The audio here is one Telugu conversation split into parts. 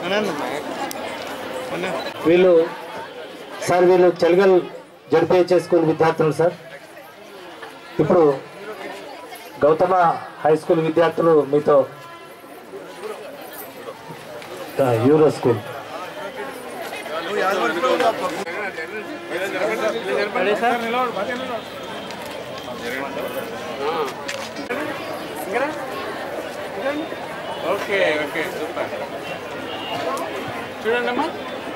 వీళ్ళు సార్ వీళ్ళు చెలగల్ జడిపిహెచ్ఏ స్కూల్ విద్యార్థులు సార్ ఇప్పుడు గౌతమ హై స్కూల్ విద్యార్థులు మీతో ఆ, Euro school okay okay super చూడండి అమ్మా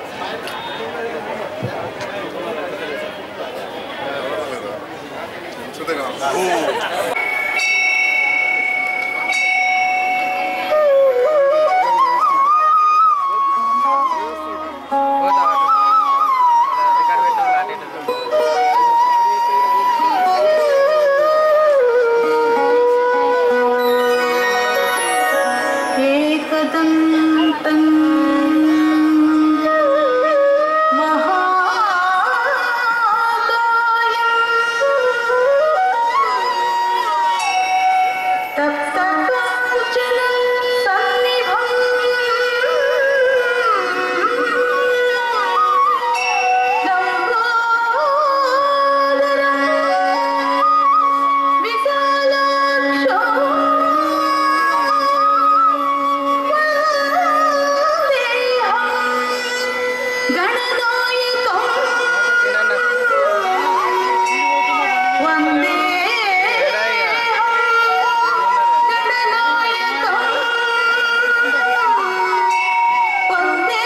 एकदन्तं महाकायम् तप्तकाञ्चनं लम्बोदरम् వందే వందే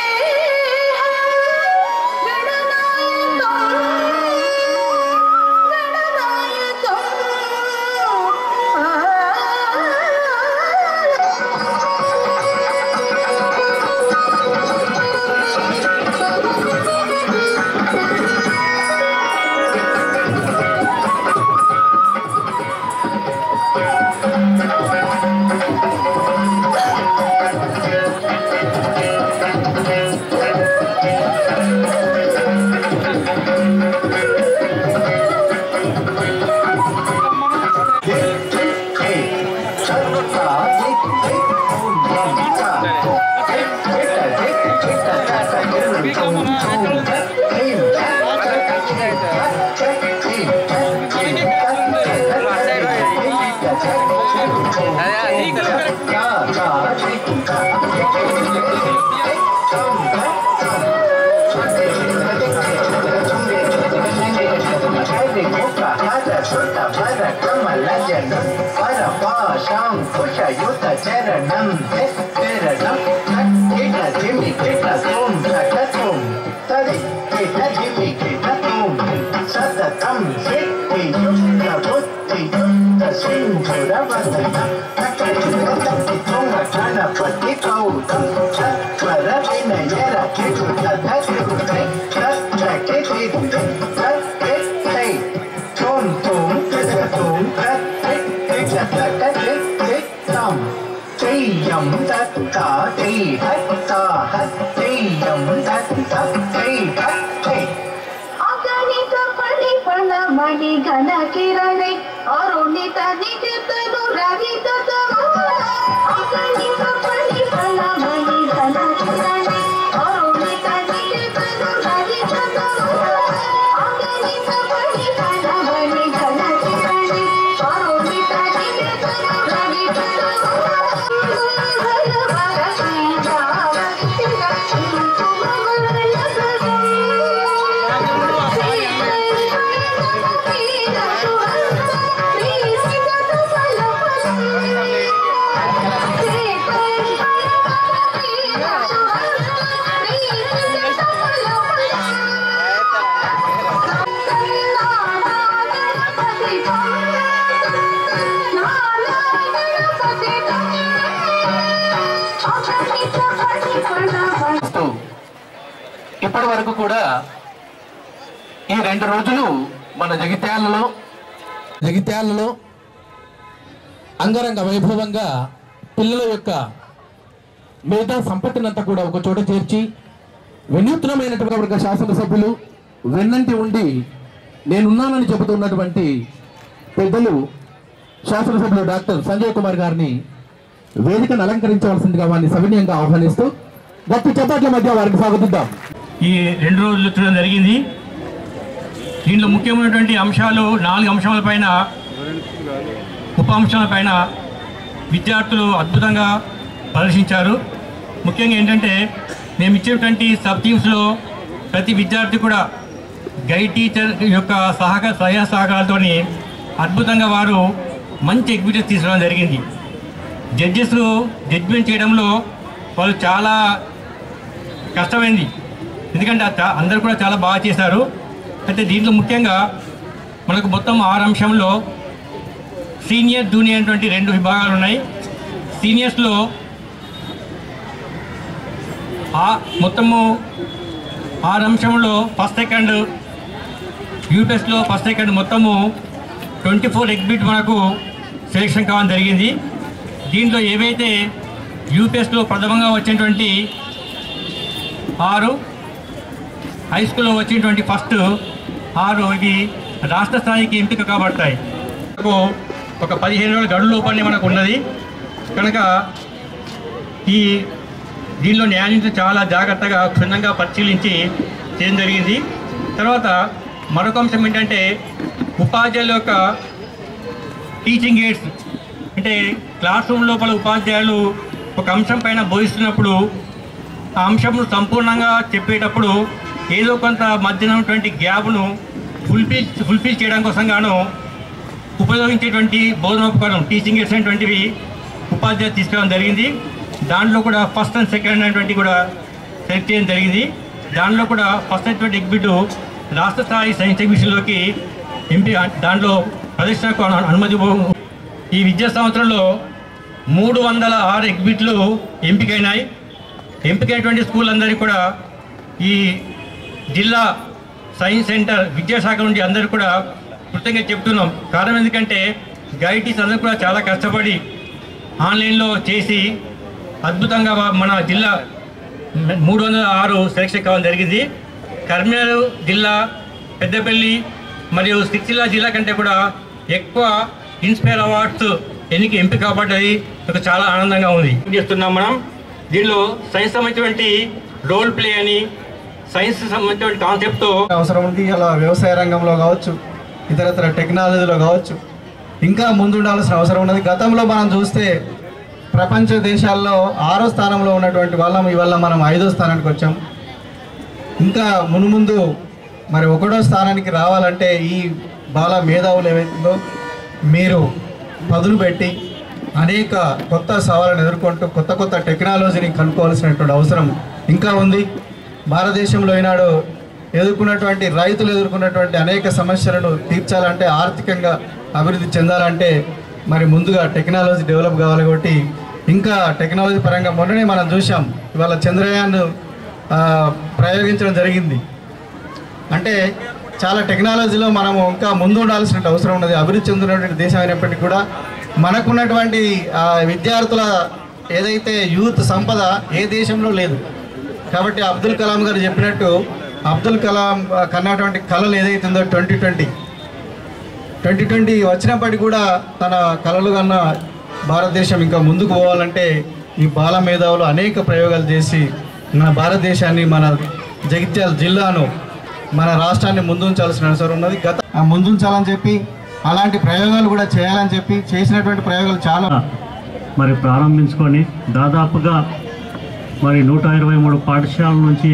చరణం చరణం కిట జిమి కిట తుం కట తుం తది కిట జిమి కిట తుం సతతం సిద్ధి యుక్త బుద్ధి యుక్త సింధుర వందన తుంగ గణపతి కౌతం సత్వర వినయర కిటుట ధరుణై సత్రకి దిద్ది సత్కై తుం తుం కిట తుం కత్తి కిట తట కిత్తం తెయ్యం దత్తా తై హత్తా హత్తెయ్యం దత్త తై హత్తే అగణిత పరిపణ మణి ఘన కిరణై అరుణిత నిజతను రవిత అగణిత పరిపణ మణి ఘన కిరణై అరుణిత నిజతను రవిత అగణిత పరిపణ మణి ఘన కిరణై అరుణిత నిజతను రవిత చేస్తూ ఇప్పటి వరకు కూడా ఈ రెండు రోజులు మన జగిత్యాలలో జగిత్యాలలో అంగరంగ వైభవంగా పిల్లల యొక్క మేధా సంపత్తినంతా కూడా ఒక చోట చేర్చి వినూత్నమైనటువంటి ఒక శాసనసభ్యులు వెన్నంటి ఉండి నేనున్నానని చెబుతున్నటువంటి పెద్దలు శాసనసభ్యులు డాక్టర్ సంజయ్ కుమార్ గారిని వేదికను అలంకరించవలసిందిగా వారిని సవినయంగా ఆహ్వానిస్తూ గట్టి చప్పట్ల మధ్య వారికి స్వాగతిద్దాం ఈ రెండు రోజులు చూడడం జరిగింది దీంట్లో ముఖ్యమైనటువంటి అంశాలు నాలుగు అంశాలపైన ఉప అంశాలపైన విద్యార్థులు అద్భుతంగా ప్రదర్శించారు ముఖ్యంగా ఏంటంటే మేము ఇచ్చేటువంటి సబ్ టీమ్స్లో ప్రతి విద్యార్థి కూడా గైడ్ టీచర్ యొక్క సహకార సహాయ సహకారాలతో అద్భుతంగా వారు మంచి ఎగ్జిబిషన్ తీసుకోవడం జరిగింది జడ్జెస్ జడ్జిమెంట్ చేయడంలో వాళ్ళు చాలా కష్టమైంది ఎందుకంటే చా- అందరూ కూడా చాలా బాగా చేశారు అయితే దీంట్లో ముఖ్యంగా మనకు మొత్తం ఆరు అంశంలో సీనియర్ జూనియర్ అటువంటి రెండు విభాగాలు ఉన్నాయి సీనియర్స్లో ఆ మొత్తము ఆరు అంశంలో ఫస్ట్ సెకండ్ యూపీఎస్లో ఫస్ట్ సెకండ్ మొత్తము ట్వంటీ ఫోర్ ఎగ్జిబిట్ మనకు సెలెక్షన్ కావడం జరిగింది దీంట్లో ఏవైతే యూపీఎస్లో ప్రథమంగా వచ్చినటువంటి ఆరు హై స్కూల్లో వచ్చినటువంటి ఫస్ట్ ఆరు ఇవి రాష్ట్ర స్థాయికి ఎంపిక కాబడతాయి మనకు ఒక పదిహేను రోజుల గడువు లోపలనే మనకు ఉన్నది కనుక ఈ దీనిలో న్యాయం చాలా జాగ్రత్తగా క్షుణ్ణంగా పరిశీలించి చేయడం జరిగింది తర్వాత మరొక అంశం ఏంటంటే ఉపాధ్యాయుల యొక్క టీచింగ్ ఎయిడ్స్ అంటే క్లాస్ రూమ్ లోపల ఉపాధ్యాయులు ఒక అంశం పైన బోధిస్తున్నప్పుడు ఆ అంశం సంపూర్ణంగా చెప్పేటప్పుడు ఏదో కొంత మధ్యన ఉన్నటువంటి గ్యాప్ను ఫుల్ఫిల్ ఫుల్ఫిల్ చేయడం కోసం గాను ఉపయోగించేటువంటి బోధనోపకరణం టీచింగ్ ఎయిడ్స్ అనేటువంటివి ఉపాధ్యాయులు తీసుకురావడం జరిగింది దాంట్లో కూడా ఫస్ట్ అండ్ సెకండ్ అనేటువంటి కూడా సెలెక్ట్ చేయడం జరిగింది దాంట్లో కూడా ఫస్ట్ అయినటువంటి ఎగ్జిబిట్ రాష్ట్ర స్థాయి సైన్స్ ఎగ్జిబిషన్లోకి ఎంపీ దాంట్లో ప్రదర్శనకు అను- అనుమతి ఇవ్వ- ఈ విద్యా సంవత్సరంలో మూడు వందల ఆరు ఎగ్జిబిట్లు ఎంపికైనాయి ఎంపికైనటువంటి స్కూల్ అందరికీ కూడా ఈ జిల్లా సైన్స్ సెంటర్ విద్యాశాఖ నుండి అందరూ కూడా కృతజ్ఞత చెప్తున్నాం కారణం ఎందుకంటే గైటీస్ అందరూ కూడా చాలా కష్టపడి ఆన్లైన్లో చేసి అద్భుతంగా వా- మన జిల్లా మూడు వందల ఆరు సెలక్షన్ కావడం జరిగింది కర్నూలు జిల్లా పెద్దపల్లి మరియు సిరిసిల్ల జిల్లా కంటే కూడా ఎక్కువ ఇన్స్పైర్ అవార్డ్స్ ఎన్నిక ఎంపిక కాబడ్డది నాకు చాలా ఆనందంగా ఉంది చేస్తున్నాం మనం దీనిలో సైన్స్ సంబంధించినటువంటి రోల్ ప్లే అని సైన్స్ సంబంధించిన కాన్సెప్ట్తో అవసరం ఉంది అలా వ్యవసాయ రంగంలో కావచ్చు ఇతరత్ర టెక్నాలజీలో కావచ్చు ఇంకా ముందుండాల్సిన అవసరం ఉన్నది గతంలో మనం చూస్తే ప్రపంచ దేశాల్లో ఆరో స్థానంలో ఉన్నటువంటి వాళ్ళం ఇవాళ మనం ఐదో స్థానానికి వచ్చాం ఇంకా మునుముందు మరి ఒకటో స్థానానికి రావాలంటే ఈ బాల మేధావులు ఏవైతుందో మీరు పదును పెట్టి అనేక కొత్త సవాళ్ళను ఎదుర్కొంటూ కొత్త కొత్త టెక్నాలజీని కనుక్కోవాల్సినటువంటి అవసరం ఇంకా ఉంది భారతదేశంలో ఈనాడు ఎదుర్కొన్నటువంటి రైతులు ఎదుర్కొన్నటువంటి అనేక సమస్యలను తీర్చాలంటే ఆర్థికంగా అభివృద్ధి చెందాలంటే మరి ముందుగా టెక్నాలజీ డెవలప్ కావాలి కాబట్టి ఇంకా టెక్నాలజీ పరంగా మొన్ననే మనం చూసాం ఇవాళ చంద్రయాన్ ఆ, ప్రయోగించడం జరిగింది అంటే చాలా టెక్నాలజీలో మనము ఇంకా ముందు ఉండాల్సిన అవసరం ఉన్నది అభివృద్ధి చెందినటువంటి దేశం అయినప్పటికీ కూడా మనకున్నటువంటి ఆ, విద్యార్థుల ఏదైతే యూత్ సంపద ఏ దేశంలో లేదు కాబట్టి అబ్దుల్ కలాం గారు చెప్పినట్టు అబ్దుల్ కలాం ఆ, కన్నటువంటి కళలు ఏదైతే ఉందో ట్వంటీ ట్వంటీ ట్వంటీ ట్వంటీ వచ్చినప్పటికీ కూడా తన కళలు కన్నా భారతదేశం ఇంకా ముందుకు పోవాలంటే ఈ బాల మేధావులు అనేక ప్రయోగాలు చేసి మన భారతదేశాన్ని మన జగిత్యాల జిల్లాను మన రాష్ట్రాన్ని ముందుంచాల్సిన అవసరం ఉన్నది గత ఆ ముందుంచాలని చెప్పి అలాంటి ప్రయోగాలు కూడా చేయాలని చెప్పి చేసినటువంటి ప్రయోగాలు చాలా మరి ప్రారంభించుకొని దాదాపుగా మరి నూట ఇరవై మూడు పాఠశాలల నుంచి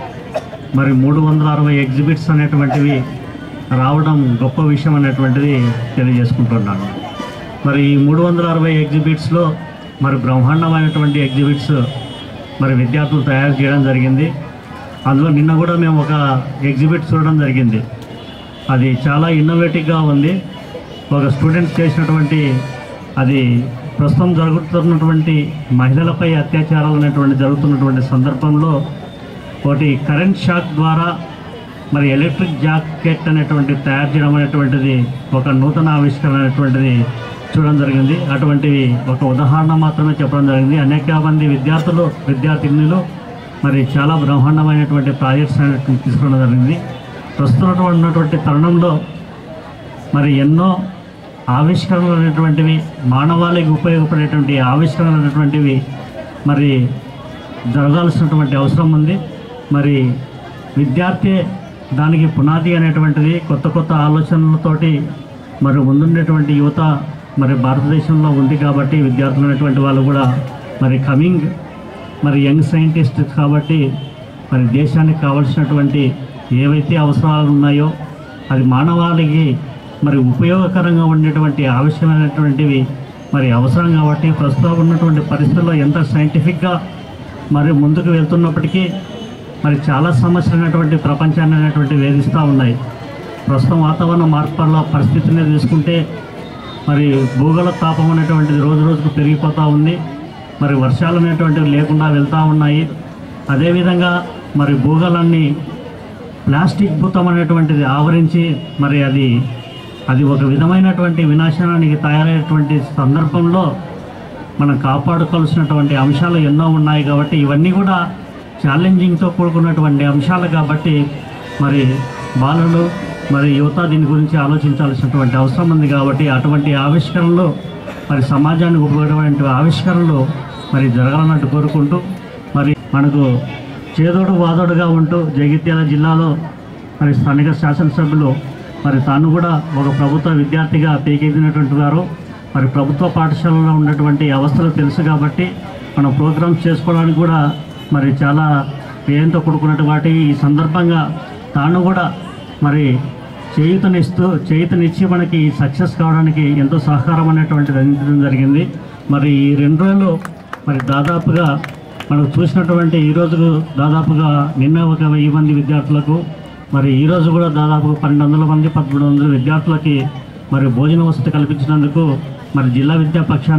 మరి మూడు వందల అరవై ఎగ్జిబిట్స్ అనేటువంటివి రావడం గొప్ప విషయం అనేటువంటిది తెలియజేసుకుంటున్నాను మరి ఈ మూడు వందల అరవై ఎగ్జిబిట్స్లో మరి బ్రహ్మాండమైనటువంటి ఎగ్జిబిట్స్ మరి విద్యార్థులు తయారు చేయడం జరిగింది అందులో నిన్న కూడా మేము ఒక ఎగ్జిబిట్ చూడడం జరిగింది అది చాలా ఇన్నోవేటివ్గా ఉంది ఒక స్టూడెంట్స్ చేసినటువంటి అది ప్రస్తుతం జరుగుతున్నటువంటి మహిళలపై అత్యాచారాలు అనేటువంటి జరుగుతున్నటువంటి సందర్భంలో ఒకటి కరెంట్ షాక్ ద్వారా మరి ఎలక్ట్రిక్ జాకెట్ అనేటువంటి తయారు చేయడం అనేటువంటిది ఒక నూతన ఆవిష్కరణ అనేటువంటిది చూడడం జరిగింది అటువంటివి ఒక ఉదాహరణ మాత్రమే చెప్పడం జరిగింది అనేక మంది విద్యార్థులు విద్యార్థినులు మరి చాలా బ్రహ్మాండమైనటువంటి ప్రాజెక్ట్స్ అనేటువంటి తీసుకోవడం జరిగింది ప్రస్తుతం ఉన్నటువంటి తరుణంలో మరి ఎన్నో ఆవిష్కరణలు అనేటువంటివి మానవాళికి ఉపయోగపడేటువంటి ఆవిష్కరణలు అనేటువంటివి మరి జరగాల్సినటువంటి అవసరం ఉంది మరి విద్యార్థి దానికి పునాది అనేటువంటిది కొత్త కొత్త ఆలోచనలతోటి మరి ముందుండేటువంటి యువత మరి భారతదేశంలో ఉంది కాబట్టి విద్యార్థులు అనేటువంటి వాళ్ళు కూడా మరి కమింగ్ మరి యంగ్ సైంటిస్ట్ కాబట్టి మరి దేశానికి కావాల్సినటువంటి ఏవైతే అవసరాలు ఉన్నాయో అది మానవాళికి మరి ఉపయోగకరంగా ఉండేటువంటి ఆవశ్యమైనటువంటివి మరి అవసరం కాబట్టి ప్రస్తుతం ఉన్నటువంటి పరిస్థితుల్లో ఎంత సైంటిఫిక్గా మరి ముందుకు వెళ్తున్నప్పటికీ మరి చాలా సమస్యలు అనేటువంటి ప్రపంచాన్ని అనేటువంటి వేధిస్తూ ఉన్నాయి ప్రస్తుతం వాతావరణ మార్పుల పరిస్థితిని తీసుకుంటే మరి భూగోళ తాపం అనేటువంటిది రోజు రోజుకు పెరిగిపోతూ ఉంది మరి వర్షాలు అనేటువంటివి లేకుండా వెళ్తూ ఉన్నాయి అదేవిధంగా మరి భూగోళాన్ని ప్లాస్టిక్ భూతం అనేటువంటిది ఆవరించి మరి అది అది ఒక విధమైనటువంటి వినాశనానికి తయారైనటువంటి సందర్భంలో మనం కాపాడుకోవాల్సినటువంటి అంశాలు ఎన్నో ఉన్నాయి కాబట్టి ఇవన్నీ కూడా ఛాలెంజింగ్తో కూడుకున్నటువంటి అంశాలు కాబట్టి మరి బాలలు మరి యువత దీని గురించి ఆలోచించాల్సినటువంటి అవసరం ఉంది కాబట్టి అటువంటి ఆవిష్కరణలు మరి సమాజానికి ఉపయోగపడే ఆవిష్కరణలు మరి జరగాలన్నట్టు కోరుకుంటూ మరి మనకు చేదోడు వాదోడుగా ఉంటూ జగిత్యాల జిల్లాలో మరి స్థానిక శాసనసభ్యులు మరి తాను కూడా ఒక ప్రభుత్వ విద్యార్థిగా పీకెదినటువంటి వారు మరి ప్రభుత్వ పాఠశాలలో ఉన్నటువంటి అవస్థలు తెలుసు కాబట్టి మనం ప్రోగ్రామ్స్ చేసుకోవడానికి కూడా మరి చాలా వ్యయంతో కూడుకున్నటువంటి ఈ సందర్భంగా తాను కూడా మరి చేయుతనిస్తూ చేయుతనిచ్చి మనకి సక్సెస్ కావడానికి ఎంతో సహకారం అనేటువంటిది అందించడం జరిగింది మరి ఈ రెండు రోజులు మరి దాదాపుగా మనం చూసినటువంటి ఈ రోజు దాదాపుగా నిన్న ఒక వెయ్యి మంది విద్యార్థులకు మరి ఈ రోజు కూడా దాదాపు పన్నెండు వందల మంది పదమూడు వందల విద్యార్థులకి మరి భోజన వసతి కల్పించినందుకు మరి జిల్లా విద్యా పక్షాన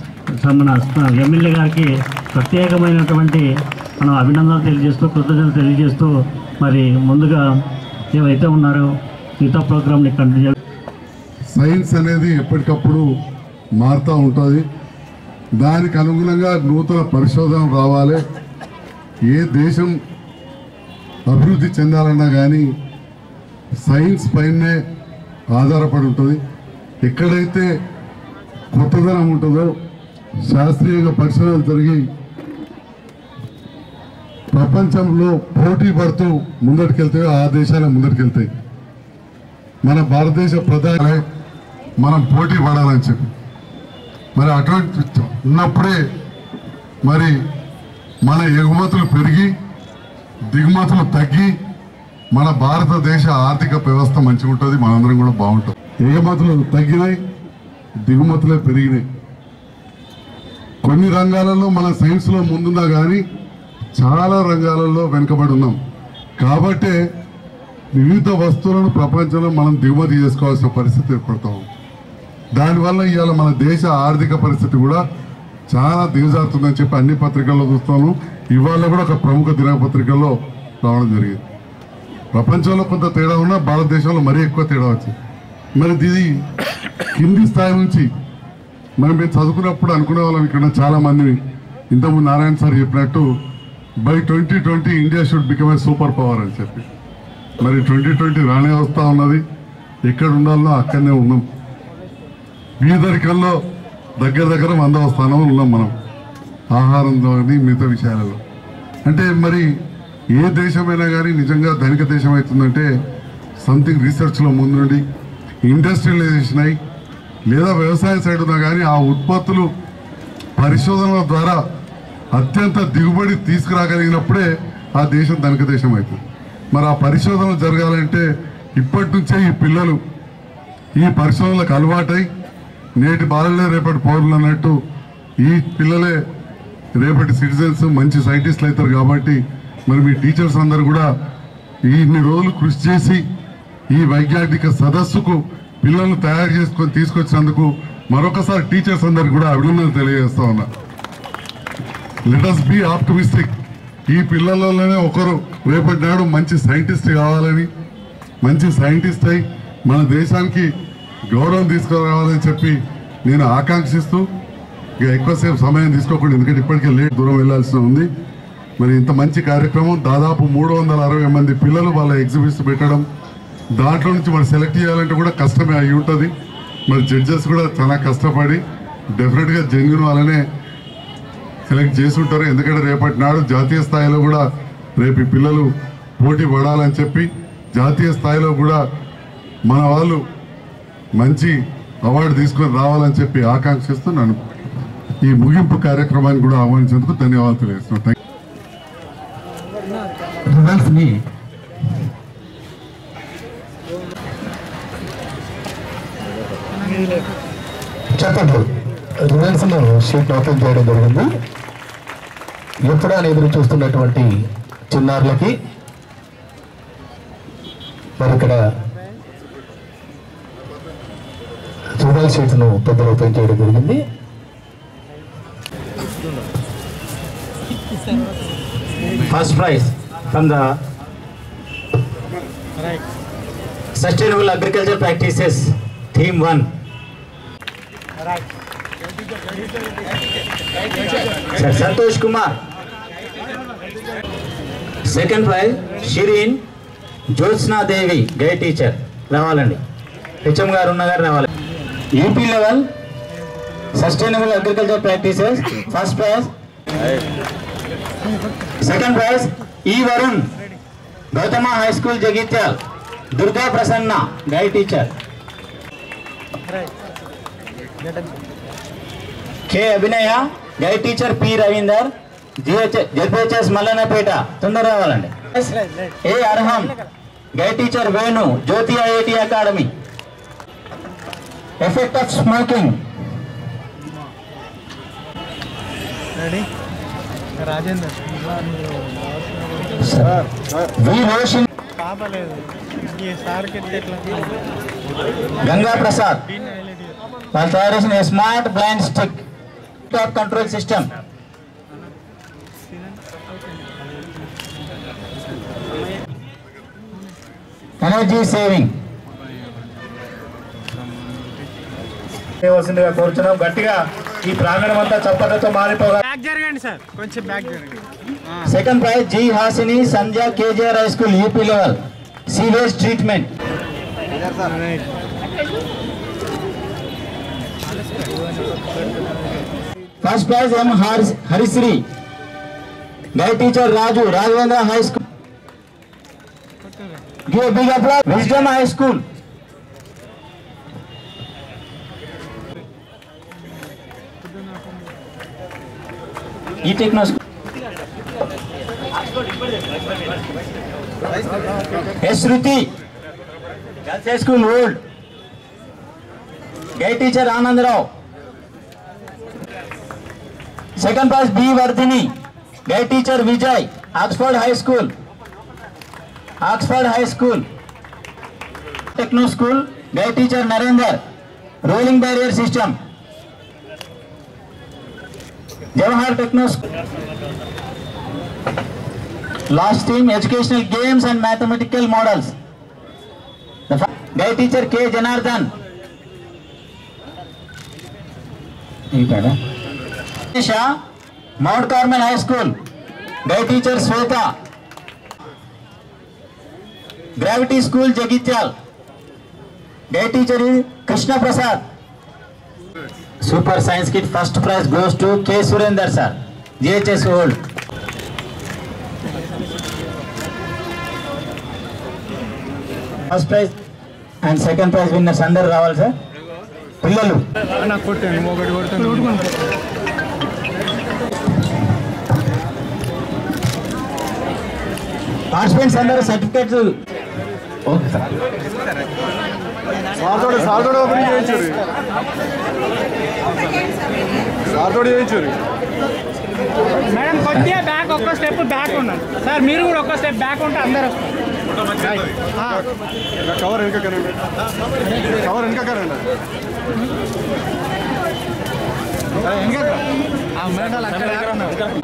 మన ఎమ్మెల్యే గారికి ప్రత్యేకమైనటువంటి మనం అభినందనలు తెలియజేస్తూ కృతజ్ఞతలు తెలియజేస్తూ మరి ముందుగా ఏవైతే ఉన్నారో మిగతా ప్రోగ్రామ్ని కంటిన్యూ సైన్స్ అనేది ఎప్పటికప్పుడు మారుతూ ఉంటుంది దానికి అనుగుణంగా నూతన పరిశోధన రావాలి ఏ దేశం అభివృద్ధి చెందాలన్నా కానీ సైన్స్ పైనే ఆధారపడి ఉంటుంది ఎక్కడైతే కొత్తదనం ఉంటుందో శాస్త్రీయంగా పరిశోధనలు జరిగి ప్రపంచంలో పోటీ పడుతూ ముందటికెళ్తాయో ఆ దేశాలే ముందటికెళ్తాయి మన భారతదేశ ప్రధాని మనం పోటీ పడాలని చెప్పి మరి అటువంటి ఉన్నప్పుడే మరి మన ఎగుమతులు పెరిగి దిగుమతులు తగ్గి మన భారతదేశ ఆర్థిక వ్యవస్థ మంచిగా ఉంటుంది మనందరం కూడా బాగుంటుంది ఎగుమతులు తగ్గినాయి దిగుమతులే పెరిగినాయి కొన్ని రంగాలలో మన సైన్స్లో ముందున్నా కానీ చాలా రంగాలలో వెనుకబడి ఉన్నాం కాబట్టే వివిధ వస్తువులను ప్రపంచంలో మనం దిగుమతి చేసుకోవాల్సిన పరిస్థితి ఏర్పడతాం దానివల్ల ఇవాళ మన దేశ ఆర్థిక పరిస్థితి కూడా చాలా దిగజారుతుందని చెప్పి అన్ని పత్రికల్లో చూస్తాను ఇవాళ కూడా ఒక ప్రముఖ దినపత్రికల్లో రావడం జరిగింది ప్రపంచంలో కొంత తేడా ఉన్నా భారతదేశంలో మరీ ఎక్కువ తేడా వచ్చింది మరి ఇది కింది స్థాయి నుంచి మరి మేము చదువుకున్నప్పుడు అనుకునే వాళ్ళం ఇక్కడ చాలా మందిని ఇంతకుముందు నారాయణ సార్ చెప్పినట్టు by twenty twenty India should become a super power అని చెప్పి మరి ట్వంటీ ట్వంటీ రానే వస్తూ ఉన్నది ఎక్కడ ఉండాలో అక్కడనే ఉన్నాం బీదరికంలో దగ్గర దగ్గర వందవ స్థానంలో ఉన్నాం మనం ఆహారంలో కానీ మిగతా విషయాలలో అంటే మరి ఏ దేశమైనా కానీ నిజంగా ధనిక దేశం అవుతుందంటే సంథింగ్ రీసెర్చ్లో ముందుండి ఇండస్ట్రియలైజేషన్ అయి లేదా వ్యవసాయ సైడ్ ఉన్నా కానీ ఆ ఉత్పత్తులు పరిశోధనల ద్వారా అత్యంత దిగుబడి తీసుకురాగలిగినప్పుడే ఆ దేశం ధనిక దేశం అవుతుంది మరి ఆ పరిశోధన జరగాలంటే ఇప్పటి నుంచే ఈ పిల్లలు ఈ పరిశోధనలకు అలవాటై నేటి బాలలే రేపటి పౌరులు అన్నట్టు ఈ పిల్లలే రేపటి సిటిజన్స్ మంచి సైంటిస్టులు అవుతారు కాబట్టి మరి మీ టీచర్స్ అందరు కూడా ఈ ఇన్ని రోజులు కృషి చేసి ఈ వైజ్ఞానిక సదస్సుకు పిల్లల్ని తయారు చేసుకొని తీసుకొచ్చినందుకు మరొకసారి టీచర్స్ అందరికి కూడా అభినందనలు తెలియజేస్తా ఉన్నా లెటస్ బి ఆప్టమిస్టిక్ ఈ పిల్లలలోనే ఒకరు రేపటి నాడు మంచి సైంటిస్ట్ కావాలని మంచి సైంటిస్ట్ అయి మన దేశానికి గౌరవం తీసుకురావాలని చెప్పి నేను ఆకాంక్షిస్తూ ఇక ఎక్కువసేపు సమయం తీసుకోకుండా ఎందుకంటే ఇప్పటికే లేట్ దూరం వెళ్ళాల్సి ఉంది మరి ఇంత మంచి కార్యక్రమం దాదాపు మూడు వందల అరవై మంది పిల్లలు వాళ్ళ ఎగ్జిబిట్స్ పెట్టడం దాంట్లో నుంచి మరి సెలెక్ట్ చేయాలంటే కూడా కష్టమే అయి ఉంటుంది మరి జడ్జెస్ కూడా చాలా కష్టపడి డెఫినెట్గా జెన్యున్ వాళ్ళనే సెలెక్ట్ చేసి ఉంటారు ఎందుకంటే రేపటి నాడు జాతీయ స్థాయిలో కూడా రేపు ఈ పిల్లలు పోటీ పడాలని చెప్పి జాతీయ స్థాయిలో కూడా మన వాళ్ళు మంచి అవార్డు తీసుకొని రావాలని చెప్పి ఆకాంక్షిస్తూ నన్ను ఈ ముగింపు కార్యక్రమాన్ని కూడా ఆహ్వానించేందుకు ధన్యవాదాలు తెలియజేస్తున్నాను థాంక్ యూ. రిజల్ట్స్ ని చెప్పండి రిజల్ట్స్ ను షీట్ ఓపెన్ చేయడం జరిగింది ఎప్పుడా అని ఎదురు చూస్తున్నటువంటి చిన్నారులకి మరి ఇక్కడ రిజల్ట్ షీట్స్ ను పెద్దలు ఓపెన్ చేయడం జరిగింది first prize from the sustainable agriculture practices theme 1 Sir Santosh Kumar second prize Shirin Jyotsna Devi guide teacher రావాలండి హెచ్ఎం గారు ఉన్న గారు రావాలి UP level sustainable agriculture practices first prize second prize E Varun Gautama high school Jagtial Durga Prasanna guide teacher K Abhinaya guide teacher P Ravinder ZPHS Mallannapet తొందర రావాలండి A Arham guide teacher Venu Jyothi IIT academy effect of smoking V Roshan Ganga Prasad వాళ్ళు తయారు చేసిన smart blind stick top control system energy saving చేయవలసిందిగా కోరుతున్నాం గట్టిగా ఈ ప్రాంగణం అంతా చప్పట్లతో మారిపోగా బ్యాక్ జరగండి సార్ కొంచెం బ్యాక్ జరగండి second prize G Hasini Sandhya KGR high school UP level sewage treatment first prize M Hari- Harishri guide teacher Raju Raghavendra high school give big applause wisdom high school ఈ techno S Shruti girls high school old guide teacher Anandarao second class B Vardhini guide teacher Vijay Oxford high school Oxford high school techno school guide teacher Narender rolling barrier system Jawahar techno school Last team, educational games and mathematical models. The fa- guide teacher K. Janardhan. ఏంటాడా? Nisha, Mount Carmel High School. Guide teacher Sweta. Gravity School Jagityal. Guide teacher is Krishna Prasad. Super Science Kit first prize goes to K. Surender sir. GHS Old. First prize and second prize winners అందరు రావాలి సార్ పిల్లలు నాకు కొట్టాను ఒకటి కొడుతాను పార్టిసిపెంట్స్ అందరూ సర్టిఫికేట్స్ ఓకే సార్ సార్తోడు సార్తోడు ఓపెనింగ్ చేయించుర్రి సార్తోడు చేయించుర్రి మేడం కొద్దిగా బ్యాక్ ఒక్క స్టెప్ బ్యాక్ ఉన్నాను సార్ మీరు కూడా ఒక్క స్టెప్ బ్యాక్ ఉంటే అందరూ ఆ, కవర్ వెనుక కనండి కవర్ వెనుక కనండి ఆ మేడాలు అక్కడ దగ్గర ఉన్నారు.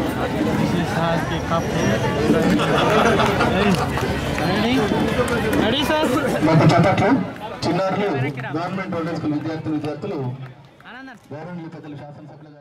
రెడీ రెడీ సార్ మాకు చెప్పట్లు చిన్నారులు గవర్నమెంట్ ఓల్డ్ స్కూల్ విద్యార్థులు విద్యార్థులు గవర్నమెంట్ పెద్దలు శాసనసభ్యులు